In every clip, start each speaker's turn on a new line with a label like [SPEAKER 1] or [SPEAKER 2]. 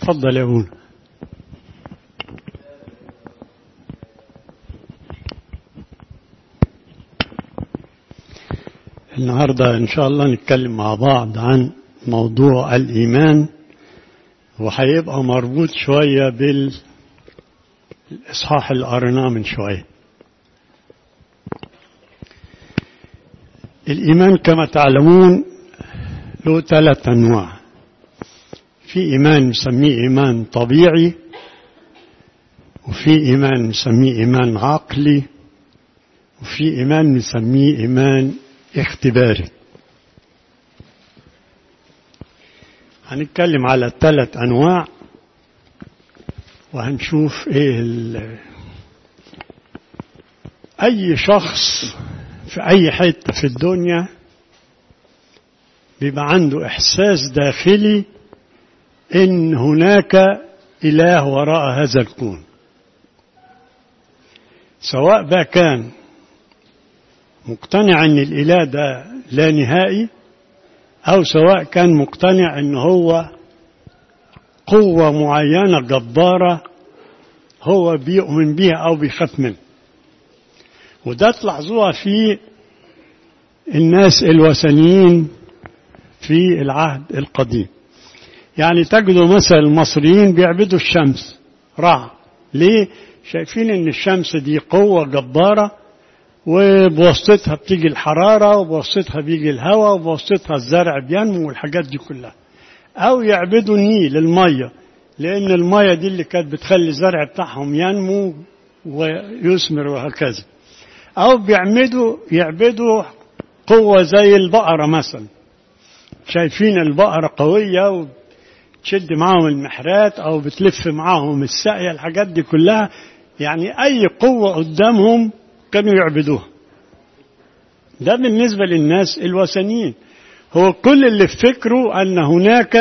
[SPEAKER 1] اتفضل يا ابونا النهارده ان شاء الله نتكلم مع بعض عن موضوع الايمان وهيبقى مربوط شويه بالاصحاح اللي قريناه من شويه الايمان كما تعلمون له ثلاث انواع في ايمان نسميه ايمان طبيعي وفي ايمان نسميه ايمان عقلي وفي ايمان نسميه ايمان اختباري هنتكلم على الثلاث انواع وهنشوف ايه اي شخص في اي حته في الدنيا بيبقى عنده احساس داخلي ان هناك اله وراء هذا الكون سواء بقى كان مقتنع ان الاله ده لا نهائي او سواء كان مقتنع ان هو قوه معينه جباره هو بيؤمن بيها او بيخاف منها وده تلاحظوها في الناس الوثنيين في العهد القديم يعني تجدوا مثلا المصريين بيعبدوا الشمس رع ليه شايفين ان الشمس دي قوه جباره وبواسطتها بتيجي الحرارة وبواسطتها بيجي الهواء وبواسطتها الزرع بينمو والحاجات دي كلها أو يعبدوا النيل المية لأن المية دي اللي كانت بتخلي الزرع بتاعهم ينمو ويثمر وهكذا أو بيعمدوا يعبدوا قوة زي البقرة مثلا شايفين البقرة قوية وتشد معاهم المحرات أو بتلف معاهم الساقية الحاجات دي كلها يعني أي قوة قدامهم كانوا يعبدوها ده بالنسبة للناس الوثنيين هو كل اللي في فكره أن هناك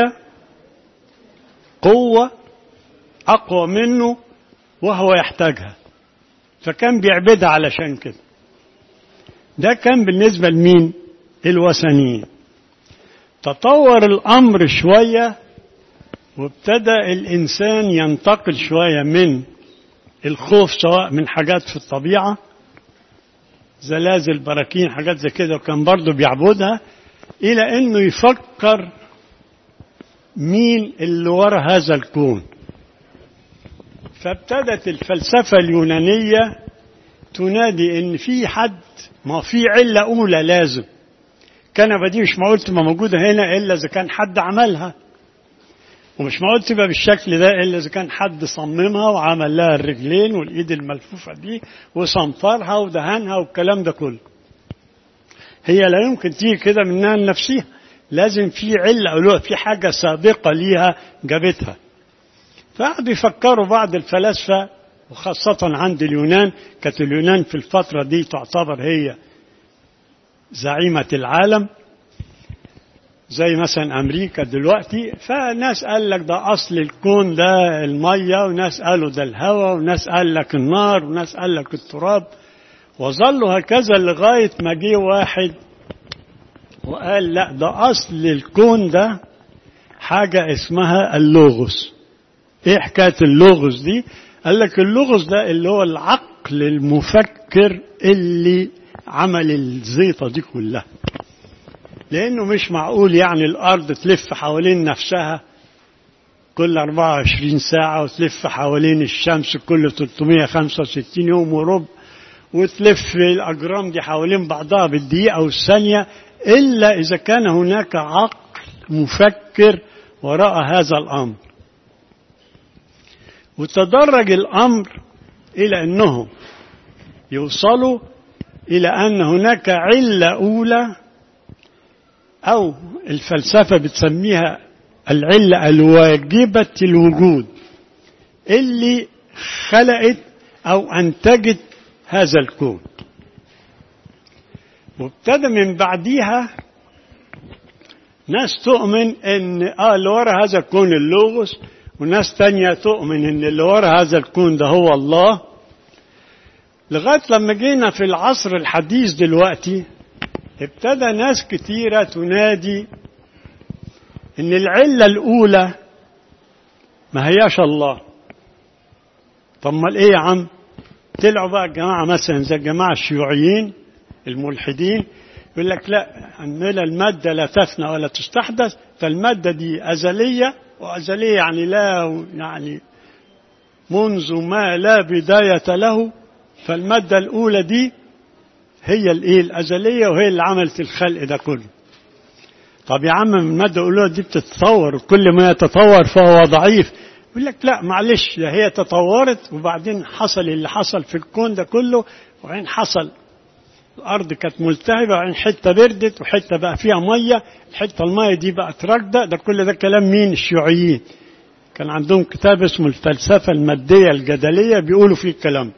[SPEAKER 1] قوة أقوى منه وهو يحتاجها فكان بيعبدها علشان كده ده كان بالنسبة لمين الوثنيين تطور الأمر شوية وابتدى الإنسان ينتقل شوية من الخوف سواء من حاجات في الطبيعة زلازل براكين حاجات زي كده وكان برضه بيعبدها إلى إنه يفكر مين اللي ورا هذا الكون فابتدت الفلسفة اليونانية تنادي إن في حد ما في علة أولى لازم كنبة دي مش معقول تبقى موجودة هنا إلا إذا كان حد عملها ومش معقول تبقى بالشكل ده الا اذا كان حد صممها وعمل لها الرجلين والايد الملفوفه دي وصنفرها ودهنها والكلام ده كله. هي لا يمكن تيجي كده منها لنفسها لازم في عله او في حاجه سابقه ليها جابتها. فقعدوا يفكروا بعض الفلاسفه وخاصة عند اليونان كانت اليونان في الفترة دي تعتبر هي زعيمة العالم زي مثلا امريكا دلوقتي فناس قال لك ده اصل الكون ده الميه وناس قالوا ده الهواء وناس قال لك النار وناس قال لك التراب وظلوا هكذا لغايه ما جه واحد وقال لا ده اصل الكون ده حاجه اسمها اللوغوس ايه حكايه اللوغوس دي قال لك اللوغوس ده اللي هو العقل المفكر اللي عمل الزيطه دي كلها لأنه مش معقول يعني الأرض تلف حوالين نفسها كل 24 ساعة وتلف حوالين الشمس كل 365 يوم وربع وتلف الأجرام دي حوالين بعضها بالدقيقة والثانية إلا إذا كان هناك عقل مفكر وراء هذا الأمر وتدرج الأمر إلى أنهم يوصلوا إلى أن هناك علة أولى أو الفلسفة بتسميها العلة الواجبة الوجود اللي خلقت أو أنتجت هذا الكون وابتدى من بعديها ناس تؤمن ان اه اللي ورا هذا الكون اللوغوس وناس تانية تؤمن ان اللي ورا هذا الكون ده هو الله لغاية لما جينا في العصر الحديث دلوقتي ابتدى ناس كتيرة تنادي ان العلة الاولى ما هياش الله طب ما ايه يا عم طلعوا بقى الجماعة مثلا زي الجماعة الشيوعيين الملحدين يقول لك لا عندنا المادة لا تفنى ولا تستحدث فالمادة دي أزلية وأزلية يعني لا يعني منذ ما لا بداية له فالمادة الأولى دي هي الإيه الأزلية وهي اللي عملت الخلق ده كله طب يا عم المادة الأولى دي بتتطور وكل ما يتطور فهو ضعيف يقول لك لا معلش ده هي تطورت وبعدين حصل اللي حصل في الكون ده كله وبعدين حصل الأرض كانت ملتهبة وبعدين حتة بردت وحتة بقى فيها مية الحتة المية دي بقت راكدة ده كل ده كلام مين الشيوعيين كان عندهم كتاب اسمه الفلسفة المادية الجدلية بيقولوا فيه الكلام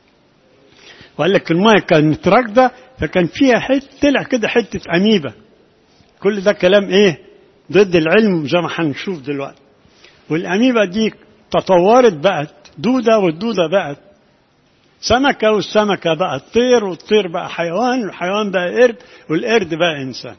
[SPEAKER 1] وقال لك المية كانت راكدة فكان فيها حتة طلع كده حتة أميبا كل ده كلام إيه ضد العلم زي ما هنشوف دلوقتي والأميبا دي تطورت بقت دودة والدودة بقت سمكة والسمكة بقت طير والطير بقى حيوان والحيوان بقى قرد والقرد بقى إنسان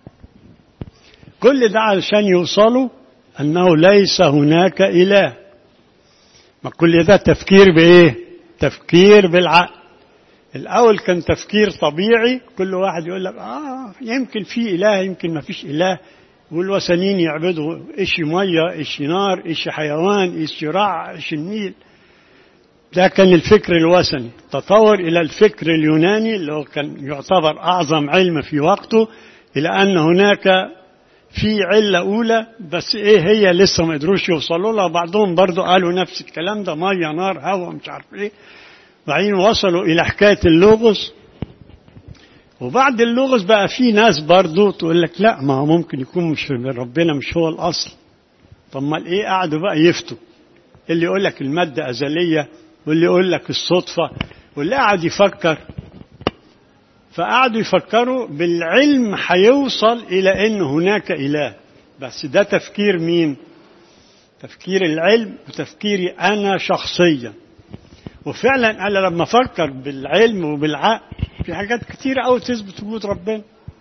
[SPEAKER 1] كل ده علشان يوصلوا أنه ليس هناك إله ما كل ده تفكير بإيه تفكير بالعقل الأول كان تفكير طبيعي كل واحد يقول لك آه يمكن في إله يمكن ما فيش إله والوثنيين يعبدوا إيش مية إيش نار إيش حيوان إيش رع إيش النيل ده كان الفكر الوثني تطور إلى الفكر اليوناني اللي هو كان يعتبر أعظم علم في وقته إلى أن هناك في علة أولى بس إيه هي لسه ما قدروش يوصلوا لها بعضهم برضو قالوا نفس الكلام ده مية نار هواء مش عارف إيه بعدين وصلوا إلى حكاية اللغز وبعد اللغز بقى في ناس برضو تقول لك لا ما هو ممكن يكون مش ربنا مش هو الأصل طب ما إيه قعدوا بقى يفتوا اللي يقول لك المادة أزلية واللي يقول لك الصدفة واللي قاعد يفكر فقعدوا يفكروا بالعلم هيوصل إلى أن هناك إله بس ده تفكير مين تفكير العلم وتفكيري أنا شخصيا وفعلا أنا لما أفكر بالعلم وبالعقل في حاجات كتيرة أوي تثبت وجود ربنا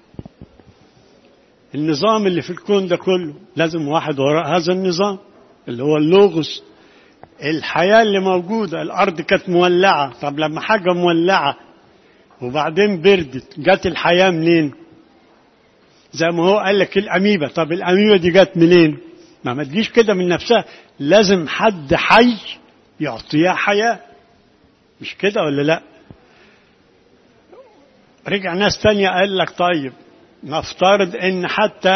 [SPEAKER 1] النظام اللي في الكون ده كله لازم واحد وراء هذا النظام اللي هو اللوغوس الحياة اللي موجودة الأرض كانت مولعة طب لما حاجة مولعة وبعدين بردت جت الحياة منين زي ما هو قال لك الأميبا طب الأميبا دي جت منين ما ما تجيش كده من نفسها لازم حد حي يعطيها حياة مش كده ولا لا رجع ناس تانية قال لك طيب نفترض ان حتى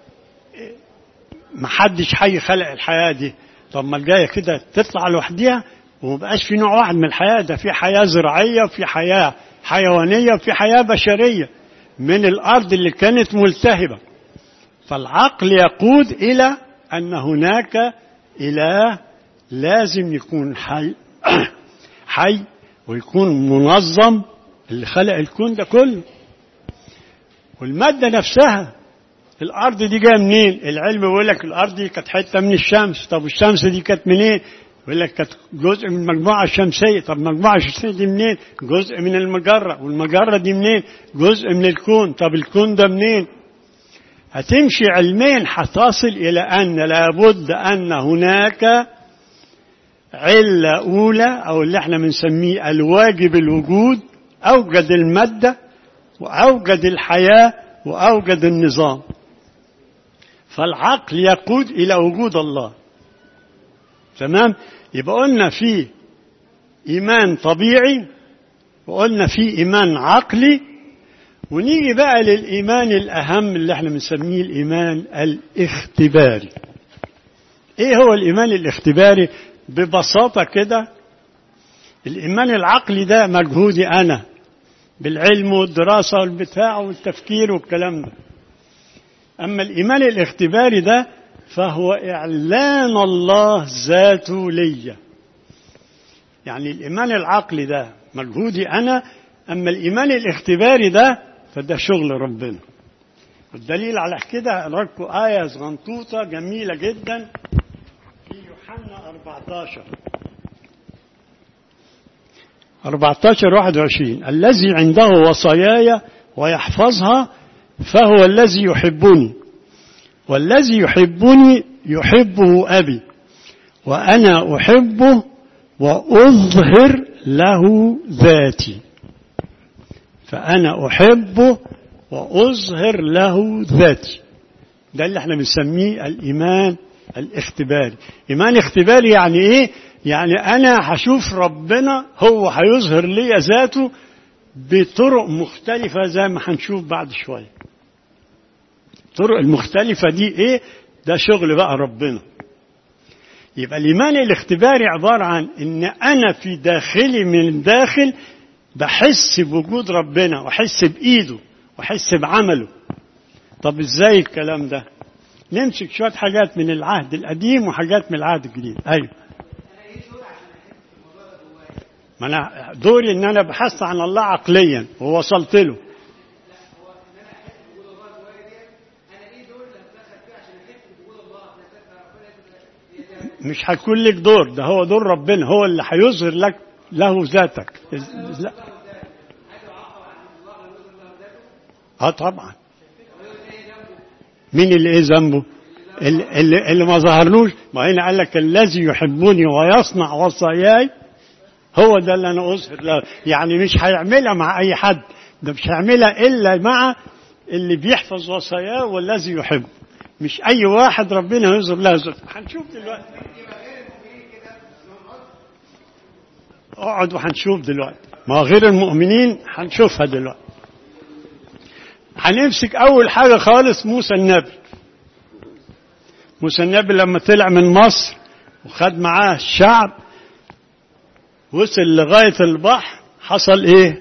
[SPEAKER 1] ما حدش حي خلق الحياة دي طب ما الجاية كده تطلع لوحديها ومبقاش في نوع واحد من الحياة ده في حياة زراعية وفي حياة حيوانية وفي حياة بشرية من الأرض اللي كانت ملتهبة فالعقل يقود إلى أن هناك إله لازم يكون حي حي ويكون منظم اللي خلق الكون ده كله والمادة نفسها الأرض دي جاية منين؟ العلم بيقول لك الأرض دي كانت حتة من الشمس، طب الشمس دي كانت منين؟ يقول لك كانت جزء من المجموعة الشمسية، طب المجموعة الشمسية دي منين؟ جزء من المجرة، والمجرة دي منين؟ جزء من الكون، طب الكون ده منين؟ هتمشي علميا هتصل إلى أن لابد أن هناك علة أولى أو اللي احنا بنسميه الواجب الوجود أوجد المادة وأوجد الحياة وأوجد النظام فالعقل يقود إلى وجود الله تمام يبقى قلنا في إيمان طبيعي وقلنا في إيمان عقلي ونيجي بقى للإيمان الأهم اللي احنا بنسميه الإيمان الاختباري إيه هو الإيمان الاختباري ببساطة كده الإيمان العقلي ده مجهودي أنا بالعلم والدراسة والبتاع والتفكير والكلام ده أما الإيمان الاختباري ده فهو إعلان الله ذاته ليا يعني الإيمان العقلي ده مجهودي أنا أما الإيمان الاختباري ده فده شغل ربنا والدليل على كده لكم آية صغنطوطة جميلة جدا في يوحنا 14 14 21 الذي عنده وصاياي ويحفظها فهو الذي يحبني والذي يحبني يحبه أبي وأنا أحبه وأظهر له ذاتي فأنا أحبه وأظهر له ذاتي ده اللي احنا بنسميه الإيمان الاختباري إيمان اختباري يعني إيه؟ يعني أنا هشوف ربنا هو هيظهر لي ذاته بطرق مختلفة زي ما هنشوف بعد شوية الطرق المختلفة دي إيه؟ ده شغل بقى ربنا يبقى الإيمان الاختباري عبارة عن إن أنا في داخلي من الداخل بحس بوجود ربنا وأحس بإيده وأحس بعمله طب إزاي الكلام ده؟ نمسك شوية حاجات من العهد القديم وحاجات من العهد الجديد أيوه ما أنا دوري إن أنا بحثت عن الله عقليا ووصلت له مش هيكون لك دور ده هو دور ربنا هو اللي هيظهر لك له ذاتك لا اه طبعا مين اللي ايه ذنبه اللي, اللي, اللي ما ظهرلوش ما هنا قال لك الذي يحبني ويصنع وصاياي هو ده اللي انا اظهر له يعني مش هيعملها مع اي حد ده مش هيعملها الا مع اللي بيحفظ وصاياه والذي يحبه مش اي واحد ربنا يظهر له ذاته هنشوف دلوقتي اقعد وهنشوف دلوقتي ما غير المؤمنين هنشوفها دلوقتي هنمسك اول حاجه خالص موسى النبي موسى النبي لما طلع من مصر وخد معاه الشعب وصل لغايه البحر حصل ايه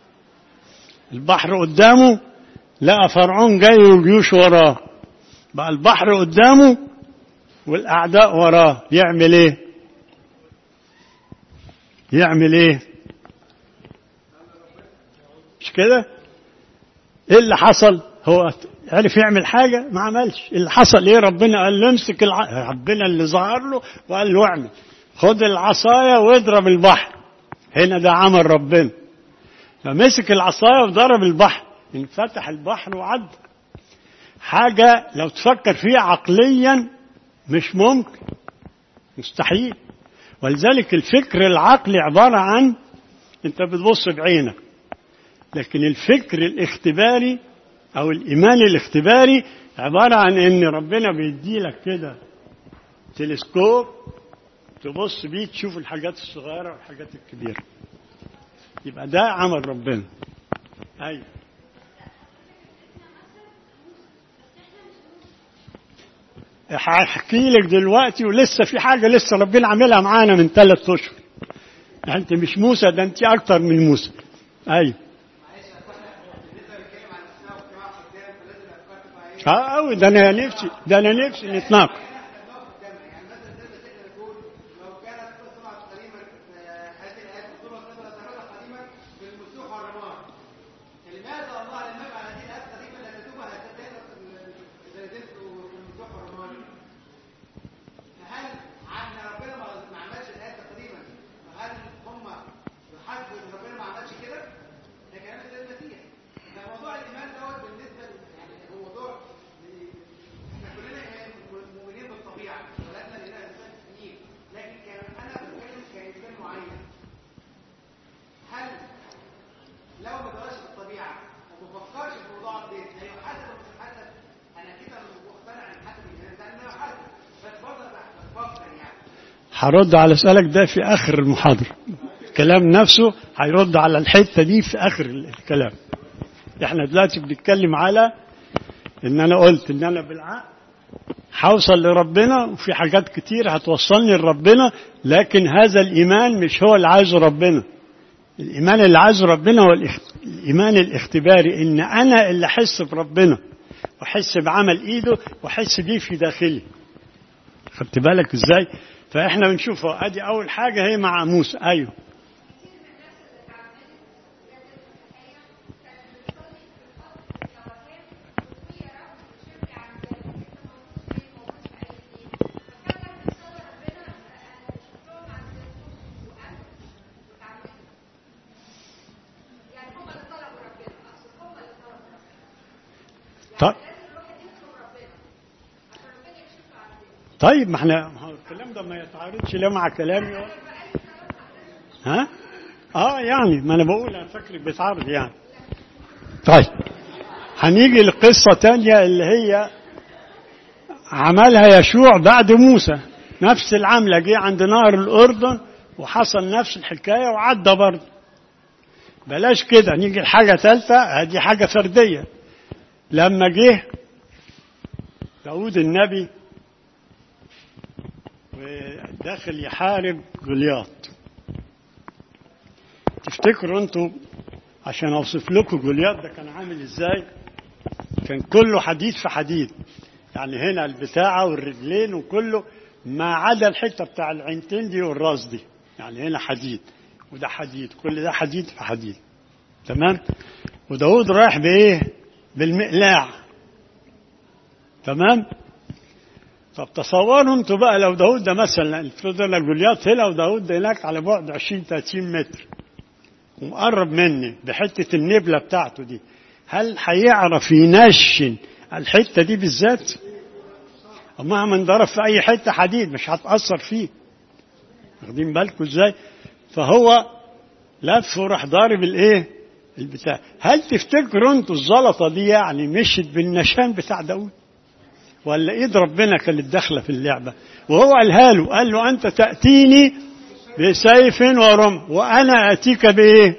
[SPEAKER 1] البحر قدامه لقى فرعون جاي والجيوش وراه بقى البحر قدامه والاعداء وراه يعمل ايه يعمل ايه مش كده ايه اللي حصل هو عرف يعمل حاجة ما عملش اللي حصل ايه ربنا قال له امسك الع... ربنا اللي ظهر له وقال له اعمل خد العصاية واضرب البحر هنا ده عمل ربنا فمسك العصاية وضرب البحر انفتح البحر وعدى حاجة لو تفكر فيها عقليا مش ممكن مستحيل ولذلك الفكر العقلي عبارة عن انت بتبص بعينك لكن الفكر الاختباري او الايمان الاختباري عبارة عن ان ربنا بيدي لك كده تلسكوب تبص بيه تشوف الحاجات الصغيرة والحاجات الكبيرة يبقى ده عمل ربنا ايوه هحكي لك دلوقتي ولسه في حاجة لسه ربنا عاملها معانا من ثلاث أشهر يعني أنت مش موسى ده أنت أكتر من موسى أيوه اه قوي ده انا نفسي ده انا نفسي نتناقش هرد على سؤالك ده في آخر المحاضرة الكلام نفسه هيرد على الحتة دي في آخر الكلام احنا دلوقتي بنتكلم على ان انا قلت ان انا بالعقل هوصل لربنا وفي حاجات كتير هتوصلني لربنا لكن هذا الايمان مش هو اللي عايزه ربنا الايمان اللي عايزه ربنا هو الايمان الاختباري ان انا اللي احس بربنا واحس بعمل ايده واحس بيه في داخلي خدت بالك ازاي فاحنا بنشوف ادي اول حاجه هي مع موسى ايوه طيب طيب ما احنا الكلام ده ما يتعارضش لا مع كلامي ولا- ها اه يعني ما انا بقول انا فاكرك بيتعارض يعني طيب هنيجي لقصة تانية اللي هي عملها يشوع بعد موسى نفس العملة جه عند نهر الأردن وحصل نفس الحكاية وعدى برضه بلاش كده نيجي لحاجة ثالثة دي حاجة فردية لما جه داود النبي وداخل يحارب جولياط تفتكروا انتوا عشان اوصف لكم جولياط ده كان عامل ازاي كان كله حديد في حديد يعني هنا البتاعة والرجلين وكله ما عدا الحتة بتاع العينتين دي والراس دي يعني هنا حديد وده حديد كل ده حديد في حديد تمام وداود رايح بايه بالمقلاع تمام طب تصوروا انتوا بقى لو داود ده مثلا افرضوا انا جولياط هنا وداود ده هناك على بعد 20 30 متر ومقرب مني بحته النبله بتاعته دي هل هيعرف ينشن الحته دي بالذات؟ مهما انضرب في اي حته حديد مش هتاثر فيه واخدين بالكم ازاي؟ فهو لف وراح ضارب الايه؟ البتاع هل تفتكروا انتوا الزلطه دي يعني مشت بالنشان بتاع داود؟ ولا ايد ربنا كانت داخله في اللعبه وهو قالها له قال له انت تاتيني بسيف ورم وانا اتيك بايه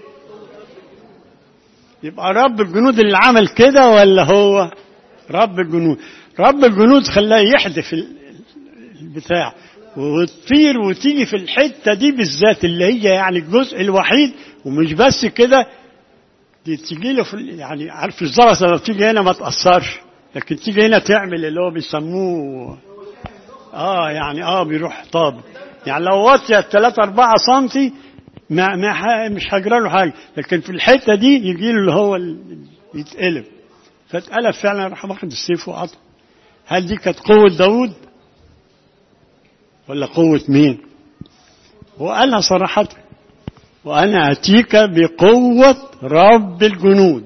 [SPEAKER 1] يبقى رب الجنود اللي عمل كده ولا هو رب الجنود رب الجنود خلاه يحدف ال- البتاع وتطير وتيجي في الحته دي بالذات اللي هي يعني الجزء الوحيد ومش بس كده دي تيجي له في ال- يعني عارف الزلطه لما تيجي هنا ما تاثرش لكن تيجي هنا تعمل اللي هو بيسموه اه يعني اه بيروح طاب يعني لو واطيه 3 4 سم ما ما ح- مش هجرى له حاجه لكن في الحته دي يجي له اللي هو ال- يتقلب فاتقلب فعلا راح واخد السيف وقطع هل دي كانت قوه داوود ولا قوه مين هو قالها صراحه وانا اتيك بقوه رب الجنود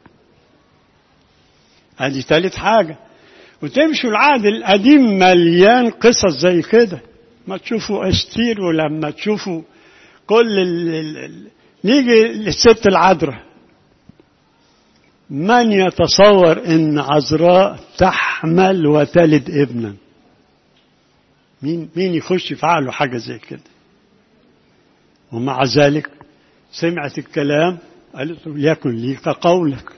[SPEAKER 1] هذه ثالث حاجه وتمشوا العهد القديم مليان قصص زي كده ما تشوفوا استير ولما تشوفوا كل ال... ال... ال... نيجي للست العذراء من يتصور ان عذراء تحمل وتلد ابنا مين مين يخش في عقله حاجه زي كده ومع ذلك سمعت الكلام قالت له ليكن لي كقولك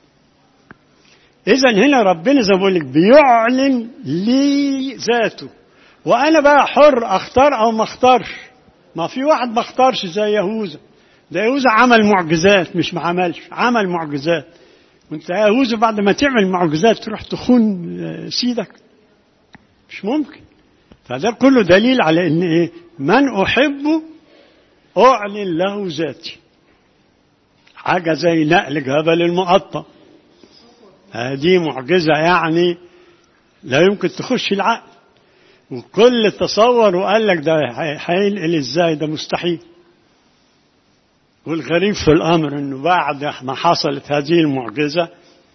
[SPEAKER 1] اذا هنا ربنا زي ما بقول لك بيعلن لي ذاته وانا بقى حر اختار او ما اختارش ما في واحد ما اختارش زي يهوذا ده يهوذا عمل معجزات مش ما عملش عمل معجزات وانت يا يهوذا بعد ما تعمل معجزات تروح تخون آه، سيدك مش ممكن فده كله دليل على ان ايه من احبه اعلن له ذاتي حاجه زي نقل جبل المقطم هذه معجزه يعني لا يمكن تخش العقل وكل تصور وقال لك ده هي- هينقل ازاي ده مستحيل والغريب في الامر انه بعد ما حصلت هذه المعجزه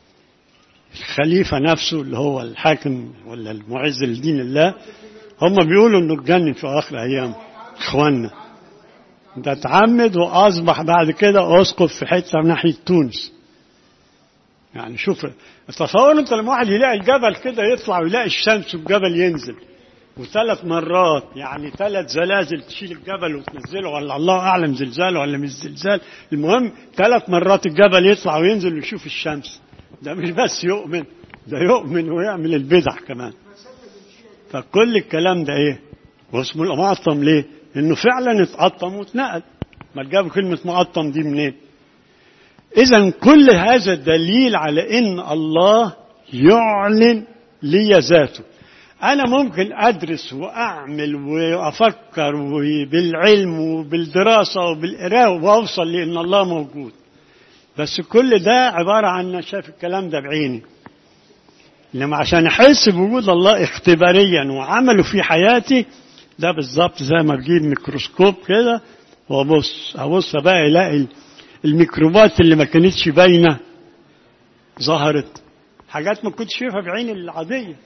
[SPEAKER 1] الخليفه نفسه اللي هو الحاكم ولا المعز لدين الله هم بيقولوا انه اتجنن في اخر ايام اخواننا ده اتعمد واصبح بعد كده اسقف في حته من ناحيه تونس يعني شوف تصور انت لما واحد يلاقي الجبل كده يطلع ويلاقي الشمس والجبل ينزل وثلاث مرات يعني ثلاث زلازل تشيل الجبل وتنزله ولا الله اعلم زلزال ولا مش زلزال المهم ثلاث مرات الجبل يطلع وينزل ويشوف الشمس ده مش بس يؤمن ده يؤمن ويعمل البدع كمان فكل الكلام ده ايه واسمه المقطم ليه انه فعلا اتقطم واتنقل ما جابوا كلمه مقطم دي منين اذا كل هذا دليل على ان الله يعلن لي ذاته انا ممكن ادرس واعمل وافكر بالعلم وبالدراسه وبالقراءه واوصل لان الله موجود بس كل ده عباره عن أنا شايف الكلام ده بعيني انما عشان احس بوجود الله اختباريا وعمله في حياتي ده بالظبط زي ما تجيب ميكروسكوب كده وابص ابص بقى الاقي الميكروبات اللي ما كانتش باينه ظهرت حاجات ما كنتش شايفها بعيني العاديه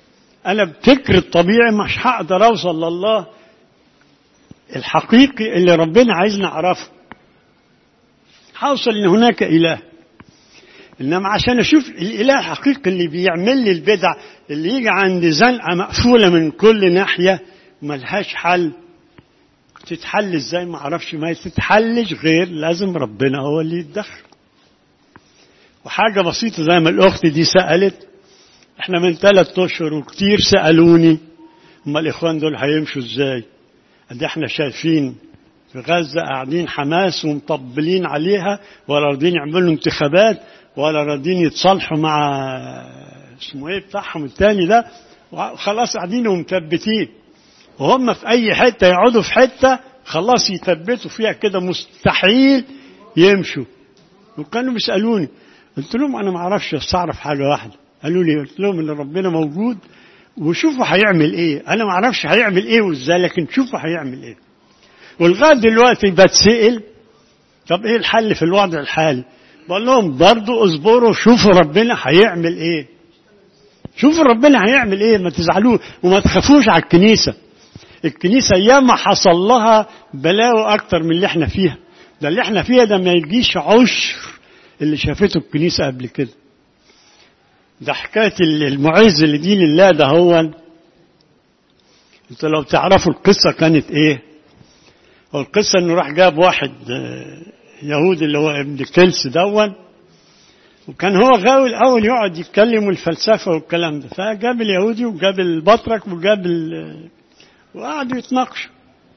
[SPEAKER 1] أنا بفكر الطبيعي مش هقدر أوصل لله الحقيقي اللي ربنا عايزني أعرفه هوصل إن هناك إله إنما عشان أشوف الإله الحقيقي اللي بيعمل لي البدع اللي يجي عند زنقة مقفولة من كل ناحية ملهاش حل تتحل ازاي ما اعرفش ما تتحلش غير لازم ربنا هو اللي يتدخل وحاجة بسيطة زي ما الأخت دي سألت احنا من ثلاث أشهر وكتير سألوني هما الإخوان دول هيمشوا ازاي ادي احنا شايفين في غزة قاعدين حماس ومطبلين عليها ولا راضيين يعملوا انتخابات ولا راضيين يتصالحوا مع اسمه ايه بتاعهم التاني ده خلاص قاعدين ومثبتين وهم في اي حته يقعدوا في حته خلاص يثبتوا فيها كده مستحيل يمشوا وكانوا بيسالوني قلت لهم انا ما اعرفش بس اعرف حاجه واحده قالوا لي قلت لهم ان ربنا موجود وشوفوا هيعمل ايه انا ما اعرفش هيعمل ايه وازاي لكن شوفوا هيعمل ايه ولغايه دلوقتي بتسال طب ايه الحل في الوضع الحالي بقول لهم برضه اصبروا شوفوا ربنا هيعمل ايه شوفوا ربنا هيعمل ايه ما تزعلوش وما تخافوش على الكنيسه الكنيسة ياما حصل لها بلاوي أكتر من اللي احنا فيها ده اللي احنا فيها ده ما يجيش عشر اللي شافته الكنيسة قبل كده ده حكاية المعز لدين الله ده هو انت لو تعرفوا القصة كانت ايه هو القصة انه راح جاب واحد يهودي اللي هو ابن كلس دون وكان هو غاوي الاول يقعد يتكلم الفلسفة والكلام ده فجاب اليهودي وجاب البطرك وجاب وقعدوا يتناقشوا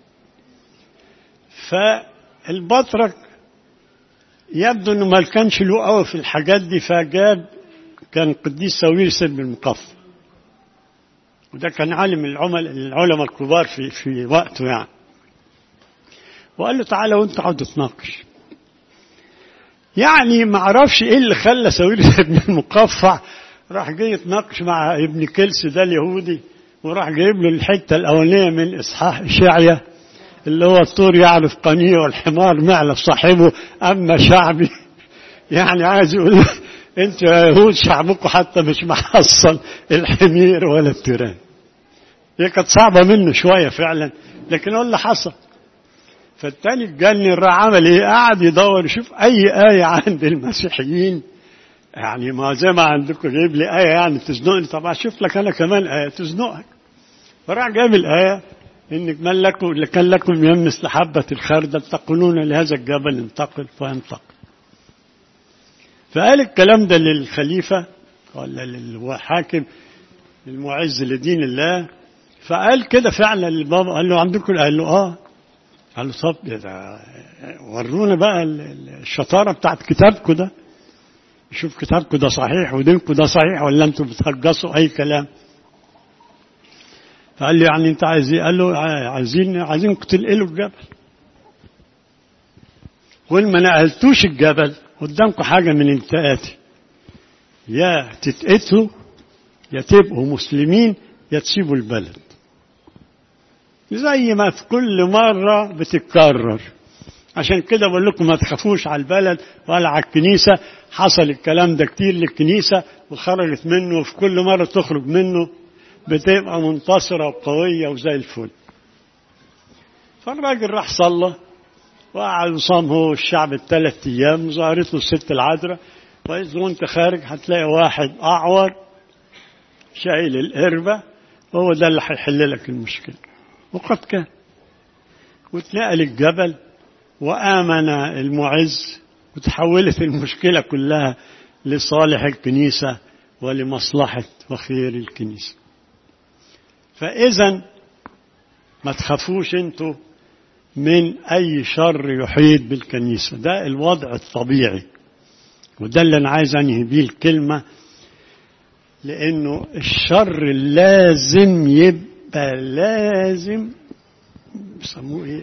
[SPEAKER 1] فالبطرك يبدو انه ما كانش له قوي في الحاجات دي فجاب كان قديس ساويرس بن المقف وده كان عالم العمل العلماء الكبار في في وقته يعني وقال له تعالى وانت اقعد تتناقش يعني ما اعرفش ايه اللي خلى ساويرس بن المقفع راح جاي يتناقش مع ابن كلس ده اليهودي وراح جايب له الحته الاولانيه من اصحاح اشعيا اللي هو الطور يعرف قنيه والحمار معلف صاحبه اما شعبي يعني عايز يقول انتوا يا يهود شعبكم حتى مش محصل الحمير ولا التيران هي كانت صعبه منه شويه فعلا لكن هو اللي حصل فالتاني اتجنن راح عمل ايه؟ قعد يدور يشوف اي ايه عند المسيحيين يعني ما زي ما عندكم جايب لي آية يعني تزنقني طب أشوف لك أنا كمان آية تزنقك فراح جايب الآية إنك من لكم كان لكم يوم مثل حبة الخردل تقولون لهذا الجبل انتقل فينتقل فقال الكلام ده للخليفة ولا للحاكم المعز لدين الله فقال كده فعلا للبابا قال له عندكم قال له اه قال له طب ده ورونا بقى الشطارة بتاعت كتابكم ده شوف كتابكم ده صحيح ودينكم ده صحيح ولا انتم بتهجصوا اي كلام فقال لي يعني انت عايز ايه؟ قال له عايزين عايزينكم تنقلوا الجبل قول ما نقلتوش الجبل قدامكم حاجه من انتقاتي يا تتقتلوا يا تبقوا مسلمين يا تسيبوا البلد زي ما في كل مرة بتتكرر عشان كده بقول لكم ما تخافوش على البلد ولا على الكنيسة حصل الكلام ده كتير للكنيسة وخرجت منه وفي كل مرة تخرج منه بتبقى منتصرة وقوية وزي الفل فالراجل راح صلى وقعد وصام هو الشعب الثلاث أيام وظهرت له الست العذراء وإذ وأنت خارج هتلاقي واحد أعور شايل القربة هو ده اللي هيحل لك المشكلة وقد كان واتنقل الجبل وآمن المعز وتحولت المشكلة كلها لصالح الكنيسة ولمصلحة وخير الكنيسة فإذا ما تخافوش انتوا من أي شر يحيط بالكنيسة ده الوضع الطبيعي وده اللي أنا عايز أنهي بيه الكلمة لأنه الشر لازم يبقى لازم بيسموه إيه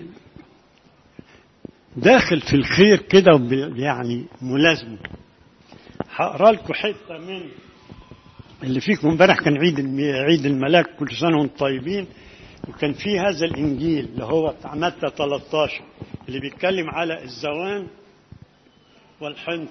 [SPEAKER 1] داخل في الخير كده يعني ملازمه هقرا لكم حته من اللي فيكم امبارح كان عيد عيد الملاك كل سنه وانتم طيبين وكان في هذا الانجيل اللي هو بتاع متى 13 اللي بيتكلم على الزوان والحنطه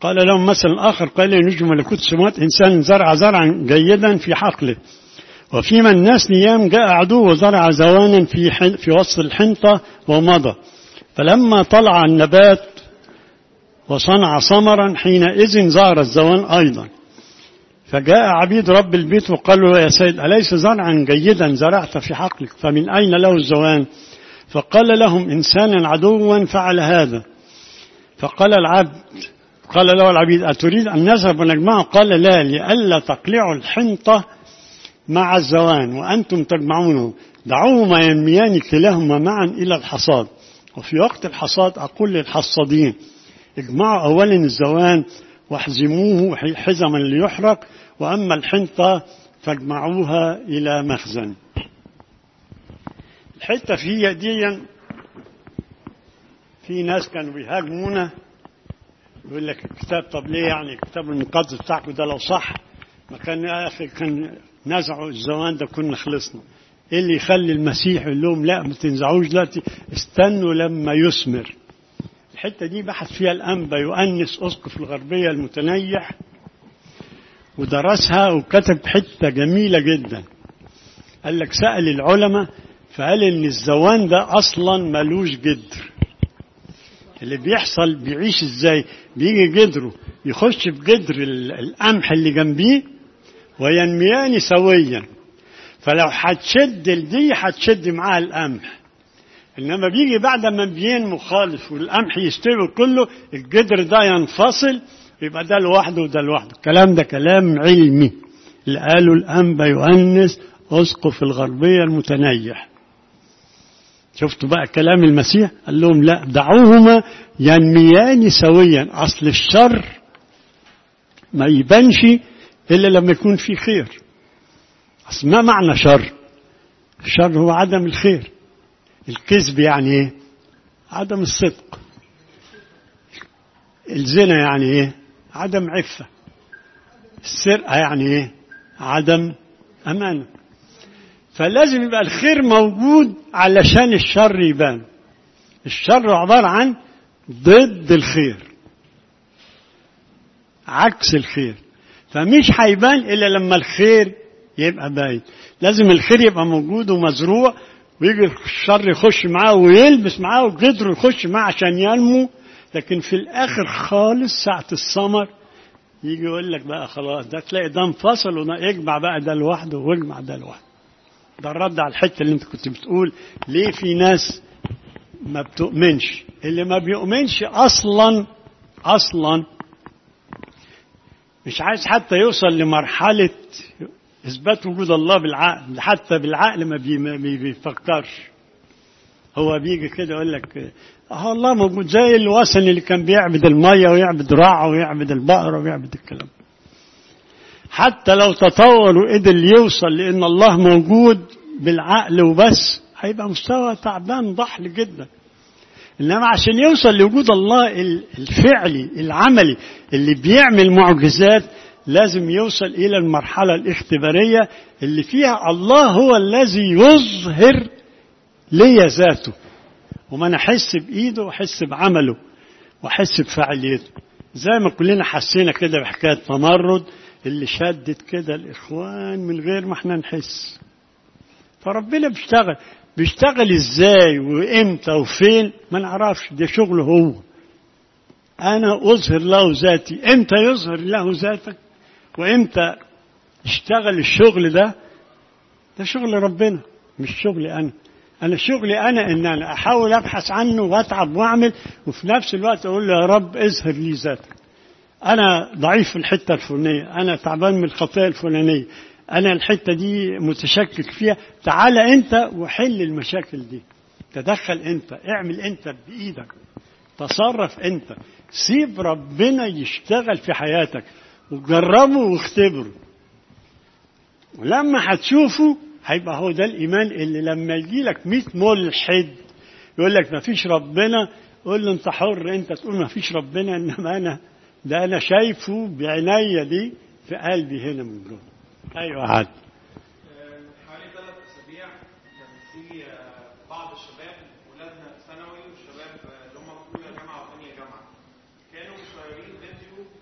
[SPEAKER 1] قال لهم مثل آخر قال لي نجم ملكوت السماوات إنسان زرع زرعا جيدا في حقله وفيما الناس نيام جاء عدو وزرع زوانا في حن في وسط الحنطة ومضى فلما طلع النبات وصنع ثمرا حينئذ ظهر الزوان أيضا فجاء عبيد رب البيت وقالوا يا سيد أليس زرعا جيدا زرعت في حقلك فمن أين له الزوان فقال لهم إنسان عدوا فعل هذا فقال العبد قال له العبيد أتريد أن نذهب ونجمعه قال لا لئلا تقلعوا الحنطة مع الزوان وأنتم تجمعونه دعوهما ينميان كلاهما معا إلى الحصاد وفي وقت الحصاد أقول للحصادين اجمعوا أولا الزوان واحزموه حزما ليحرق وأما الحنطة فاجمعوها إلى مخزن الحتة في دي في ناس كانوا بيهاجمونا يقول لك الكتاب طب ليه يعني الكتاب المقدس بتاعكم ده لو صح ما كان يا اخي كان نزعوا الزوان ده كنا خلصنا ايه اللي يخلي المسيح يقول لهم لا ما تنزعوش دلوقتي استنوا لما يثمر الحته دي بحث فيها الانبا يؤنس اسقف الغربيه المتنيح ودرسها وكتب حته جميله جدا قال لك سال العلماء فقال ان الزوان ده اصلا ملوش جدر اللي بيحصل بيعيش ازاي بيجي جدره يخش في جدر القمح اللي جنبيه وينميان سويا فلو هتشد دي هتشد معاها القمح انما بيجي بعد ما بينمو خالص والقمح يستوي كله الجدر ده ينفصل يبقى ده لوحده وده لوحده الكلام ده كلام علمي اللي قاله الانبا يؤنس اسقف الغربيه المتنيح شفتوا بقى كلام المسيح قال لهم لا دعوهما ينميان سويا اصل الشر ما يبانش الا لما يكون في خير اصل ما معنى شر الشر هو عدم الخير الكذب يعني ايه عدم الصدق الزنا يعني ايه عدم عفة السرقة يعني ايه عدم أمانة فلازم يبقى الخير موجود علشان الشر يبان الشر عبارة عن ضد الخير عكس الخير فمش هيبان إلا لما الخير يبقى باين لازم الخير يبقى موجود ومزروع ويجي الشر يخش معاه ويلبس معاه وقدره يخش معاه عشان ينمو لكن في الآخر خالص ساعة الثمر يجي يقول لك بقى خلاص ده تلاقي ده انفصل وده اجمع بقى ده لوحده واجمع ده لوحده ده الرد على الحته اللي انت كنت بتقول ليه في ناس ما بتؤمنش اللي ما بيؤمنش اصلا اصلا مش عايز حتى يوصل لمرحله اثبات وجود الله بالعقل حتى بالعقل ما, بي ما بيفكرش هو بيجي كده يقول لك اه الله موجود زي الوثن اللي كان بيعبد الميه ويعبد راعه ويعبد البقره ويعبد الكلام حتى لو تطور وقدر يوصل لان الله موجود بالعقل وبس هيبقى مستوى تعبان ضحل جدا انما عشان يوصل لوجود الله الفعلي العملي اللي بيعمل معجزات لازم يوصل الى المرحله الاختباريه اللي فيها الله هو الذي يظهر لي ذاته وما انا احس بايده واحس بعمله واحس بفعاليته زي ما كلنا حسينا كده بحكايه تمرد اللي شدت كده الاخوان من غير ما احنا نحس فربنا بيشتغل بيشتغل ازاي وامتى وفين ما نعرفش ده شغله هو انا اظهر له ذاتي امتى يظهر له ذاتك وامتى يشتغل الشغل ده ده شغل ربنا مش شغلي انا انا شغلي انا ان انا احاول ابحث عنه واتعب واعمل وفي نفس الوقت اقول له يا رب اظهر لي ذاتك انا ضعيف في الحته الفلانيه انا تعبان من الخطيه الفلانيه انا الحته دي متشكك فيها تعالى انت وحل المشاكل دي تدخل انت اعمل انت بايدك تصرف انت سيب ربنا يشتغل في حياتك وجربه واختبره ولما هتشوفه هيبقى هو ده الايمان اللي لما يجي لك 100 ملحد يقول لك ما فيش ربنا قول له انت حر انت تقول ما فيش ربنا انما انا ده انا شايفه بعينيا دي في قلبي هنا من جوه ايوه عاد
[SPEAKER 2] حوالي ثلاث اسابيع كان في بعض الشباب ولادنا ثانوي والشباب اللي هم في اولى جامعه وثانيه جامعه كانوا مشيرين فيديو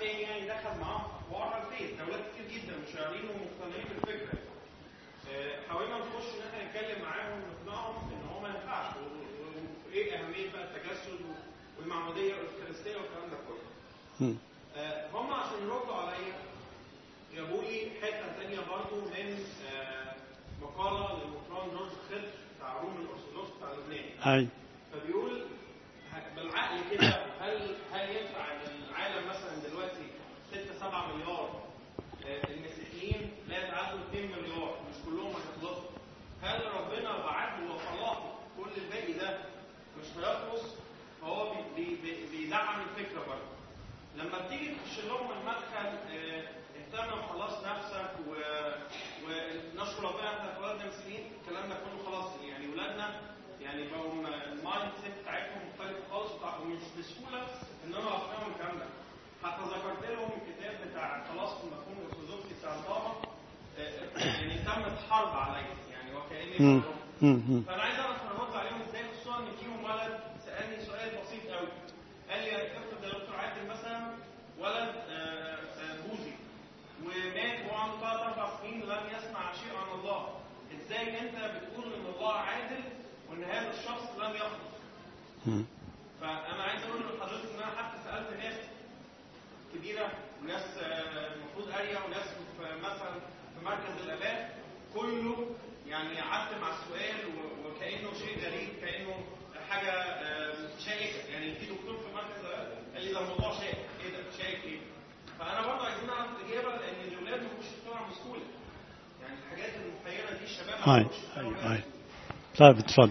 [SPEAKER 2] تاني يعني دخل معاهم في حوار على الفيس دولات كتير جدا مش عارفين ومقتنعين بالفكره آه، حاولنا نخش ان احنا نتكلم معاهم ونقنعهم ان هو ما ينفعش و- و- وايه اهميه بقى التجسد و- والمعموديه والافخارستيه والكلام ده كله
[SPEAKER 1] مم.
[SPEAKER 2] آه، هم عشان يردوا عليا جابوا لي حته ثانيه برضو من آه، مقاله للمطران جورج خضر بتاع روم الارثوذكس بتاع لبنان
[SPEAKER 1] أي
[SPEAKER 2] فبيقول ه- بالعقل كده هل هل ينفع ان العالم مثلا دلوقتي 6 7 مليار آه، المسيحيين لا يتعدوا 2 مليار مش كلهم هيخلصوا هل ربنا بعت له وصلاته كل الباقي ده مش هيخلص فهو بي- بي- بي- بيدعم الفكره برضه لما بتيجي تخش لهم المدخل آه، اهتم بخلاص نفسك و- ونشكر ربنا احنا اتولدنا مسلمين الكلام ده كله خلاص يعني ولادنا يعني بقوا م- المايند سيت بتاعتهم مختلفه خالص وبتاع- ومش بسهوله ان انا اقنعهم الكلام ده حتى ذكرت لهم الكتاب بتاع خلاص في المفهوم الارثوذكسي بتاع البابا آه، يعني تمت حرب عليا يعني وكاني
[SPEAKER 1] مم.
[SPEAKER 2] بقول
[SPEAKER 1] مم. مم.
[SPEAKER 2] فانا عايز اعرف انا ارد عليهم ازاي خصوصا ان فيهم ولد سالني سؤال بسيط قوي قال لي افرض يا دكتور عادل مثلا ولد آه، آه، بوذي ومات وهو عنده ثلاث اربع سنين لم يسمع شيء عن الله ازاي انت بتقول ان الله عادل وان هذا الشخص لم يخلص
[SPEAKER 1] مم.
[SPEAKER 2] فانا عايز اقول لحضرتك ان انا حتى سالت ناس كبيره وناس آه، المفروض قاريه وناس في مثلا في مركز الاباء كله يعني قعدت مع السؤال و- وكانه شيء غريب كانه حاجه آه، شائكه يعني في دكتور في مركز الاباء قال لي ده الموضوع شائك ايه ده شائك ايه؟ فانا برضه عايزين نعرف الاجابه لان الاولاد ما بيخشوا يقتنعوا بسهوله يعني الحاجات المحيره دي الشباب ما
[SPEAKER 1] هاي
[SPEAKER 2] بيخشوا
[SPEAKER 1] هاي
[SPEAKER 2] يقتنعوا
[SPEAKER 1] هاي طيب اتفضل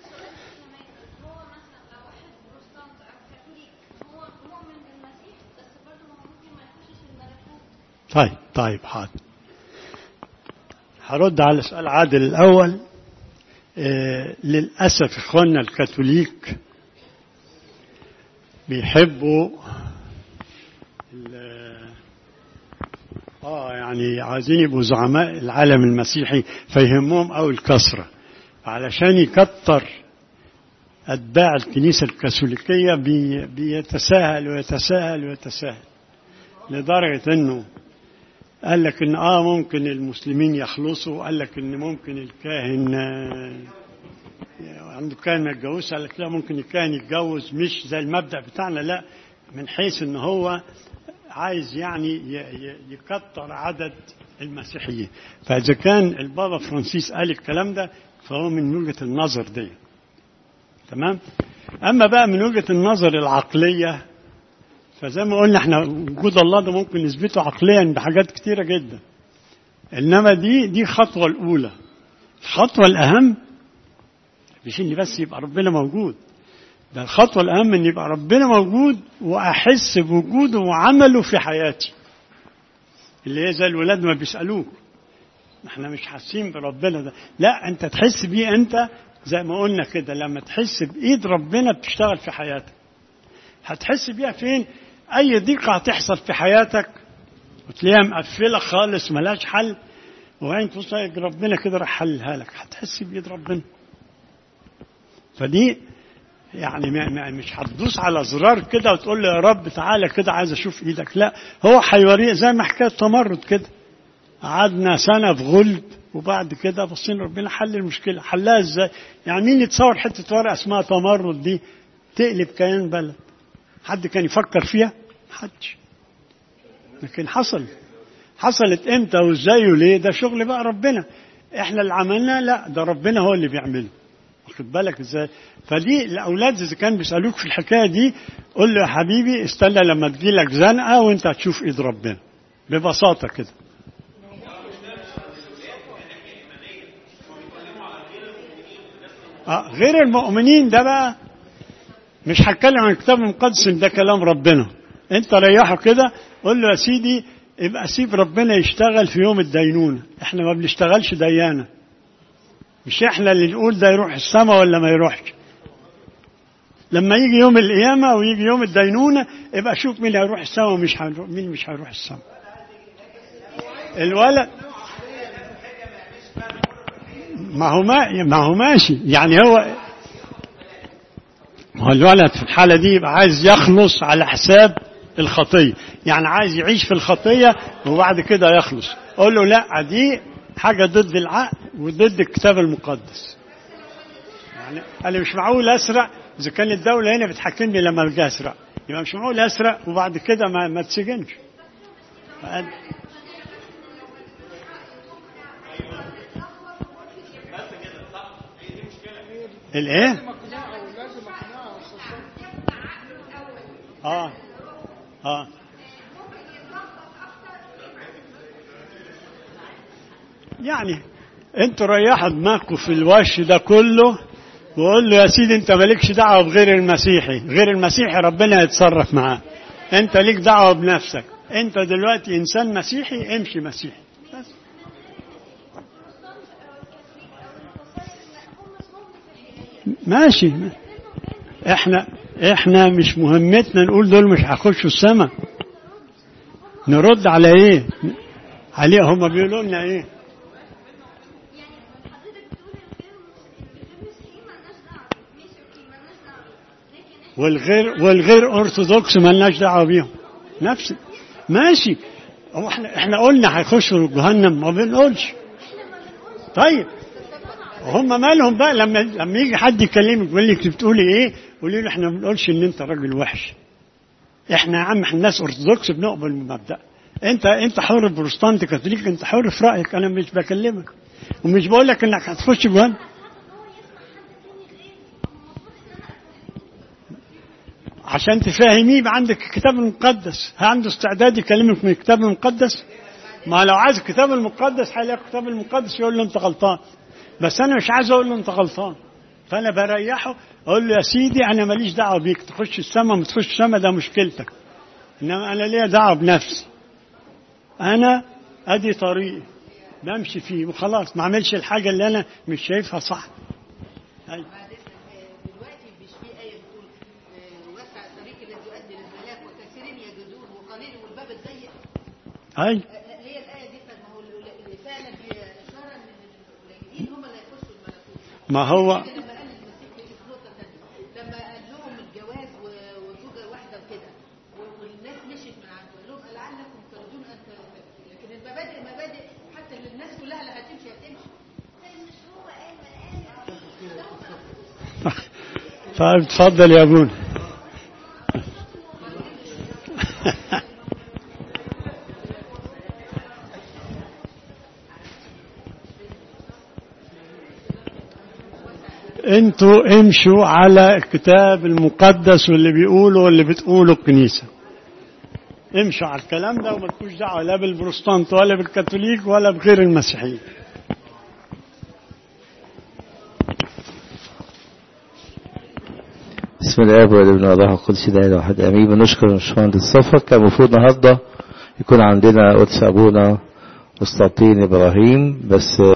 [SPEAKER 3] هو مثلا لو واحد بروتستانت او كاثوليك هو مؤمن بالمسيح بس برضه ما هو ممكن ما يخشش الملكوت
[SPEAKER 1] طيب طيب حاضر هرد على سؤال عادل الأول آه للأسف إخواننا الكاثوليك بيحبوا ال- اه يعني عايزين يبقوا زعماء العالم المسيحي فيهمهم أو الكثرة علشان يكتر أتباع الكنيسة الكاثوليكية بي بيتساهل ويتساهل ويتساهل لدرجة أنه قال لك ان اه ممكن المسلمين يخلصوا قال لك ان ممكن الكاهن آه، عنده كاهن ما يتجوزش قال لك لا ممكن الكاهن يتجوز مش زي المبدا بتاعنا لا من حيث ان هو عايز يعني ي- ي- يكتر عدد المسيحيين فاذا كان البابا فرانسيس قال الكلام ده فهو من وجهه النظر دي تمام اما بقى من وجهه النظر العقليه فزي ما قلنا احنا وجود الله ده ممكن نثبته عقليا بحاجات كتيرة جدا انما دي دي الخطوة الاولى الخطوة الاهم مش ان بس يبقى ربنا موجود ده الخطوة الاهم ان يبقى ربنا موجود واحس بوجوده وعمله في حياتي اللي هي زي الولاد ما بيسألوك احنا مش حاسين بربنا ده لا انت تحس بيه انت زي ما قلنا كده لما تحس بايد ربنا بتشتغل في حياتك هتحس بيها فين اي ضيقه هتحصل في حياتك وتلاقيها مقفله خالص ملهاش حل وبعدين تبص تلاقي ربنا كده راح حلها لك هتحس بايد ربنا فدي يعني ما ما مش هتدوس على زرار كده وتقول له يا رب تعالى كده عايز اشوف ايدك لا هو هيوريك زي ما حكايه تمرد كده قعدنا سنه في غلب وبعد كده بصينا ربنا حل المشكله حلها ازاي يعني مين يتصور حته ورقه اسمها تمرد دي تقلب كيان بلد حد كان يفكر فيها محدش لكن حصل حصلت امتى وازاي وليه ده شغل بقى ربنا احنا اللي عملناه لا ده ربنا هو اللي بيعمله واخد بالك ازاي فدي الاولاد اذا كان بيسالوك في الحكايه دي قول له يا حبيبي استنى لما تجيلك زنقه وانت هتشوف ايد ربنا ببساطه كده آه غير المؤمنين ده بقى مش هتكلم عن الكتاب المقدس ده كلام ربنا انت ريحه كده قول له يا سيدي يبقى سيب ربنا يشتغل في يوم الدينونة احنا ما بنشتغلش ديانة مش احنا اللي نقول ده يروح السماء ولا ما يروحش لما يجي يوم القيامة ويجي يوم الدينونة يبقى شوف مين هيروح السماء ومش هيروح مين مش هيروح السماء الولد ما هو ما ما هو ماشي يعني هو ما هو الولد في الحالة دي يبقى عايز يخلص على حساب الخطية يعني عايز يعيش في الخطية وبعد كده يخلص قول له لا دي حاجة ضد العقل وضد الكتاب المقدس يعني أنا مش معقول أسرق إذا كان الدولة هنا بتحكمني لما أجي أسرق يبقى مش معقول أسرق وبعد كده ما ما تسجنش فأنا- الايه؟ اه اه يعني انتوا ريحوا دماغكم في الوش ده كله وقول له يا سيدي انت مالكش دعوه بغير المسيحي غير المسيحي ربنا يتصرف معاه انت ليك دعوه بنفسك انت دلوقتي انسان مسيحي امشي مسيحي بس. ماشي احنا احنا مش مهمتنا نقول دول مش هيخشوا السماء نرد على ايه عليه هم بيقولوا لنا ايه
[SPEAKER 3] يعني حضرتك بتقول الغير مسيحيين مالناش دعوه ماشي اوكي مالناش دعوه لكن احنا
[SPEAKER 1] والغير والغير ارثوذكس مالناش دعوه بيهم نفس ماشي هو احنا احنا قلنا هيخشوا جهنم ما بنقولش طيب هم مالهم بقى لما لما يجي حد يكلمك يقول لك بتقولي ايه قولي له احنا ما بنقولش ان انت راجل وحش احنا يا عم احنا ناس ارثوذكس بنقبل المبدا انت انت حر بروتستانت كاثوليك انت حر في رايك انا مش بكلمك ومش بقول لك انك هتخش جهنم عشان تفهميه يبقى عندك الكتاب المقدس ها عنده استعداد يكلمك من الكتاب المقدس ما لو عايز الكتاب المقدس هيلاقي الكتاب المقدس يقول له انت غلطان بس انا مش عايز اقول له انت غلطان فانا بريحه اقول له يا سيدي انا ماليش دعوه بيك تخش السما ما تخش السما ده مشكلتك انما انا ليا دعوه بنفسي انا ادي طريقي بمشي فيه وخلاص ما اعملش الحاجه اللي انا مش شايفها صح أيوة.
[SPEAKER 4] بعدين آه، دلوقتي مش في آية بتقول آه، وسع الطريق الذي يؤدي للهلاك وكثيرين يجدون وقليل والباب الضيق
[SPEAKER 1] ايوه
[SPEAKER 4] آه، هي الآية دي طب ما هو ال- اللي فعلا هي إشارة إن القليلين هم اللي هيخشوا الملكوت
[SPEAKER 1] ما هو
[SPEAKER 4] لما قال المسيح في نقطة ثانية لما قال لهم الجواز و- وزوجة واحدة وكده و- والناس مشيت من عنده قال لهم لعلكم تريدون أن تلتفتوا لكن المبادئ مبادئ حتى للناس كلها اللي هتمشي هتمشي
[SPEAKER 3] مش هو قال ما قال
[SPEAKER 1] طيب اتفضل يا ابونا انتوا امشوا على الكتاب المقدس واللي بيقولوا واللي بتقوله الكنيسة امشوا على الكلام ده ومالكوش دعوة لا بالبروتستانت ولا بالكاثوليك ولا بغير المسيحيين
[SPEAKER 5] بسم الله والابن والروح القدس لا اله واحد امين بنشكر باشمهندس السفر كان المفروض النهارده يكون عندنا قدس ابونا قسطنطين ابراهيم بس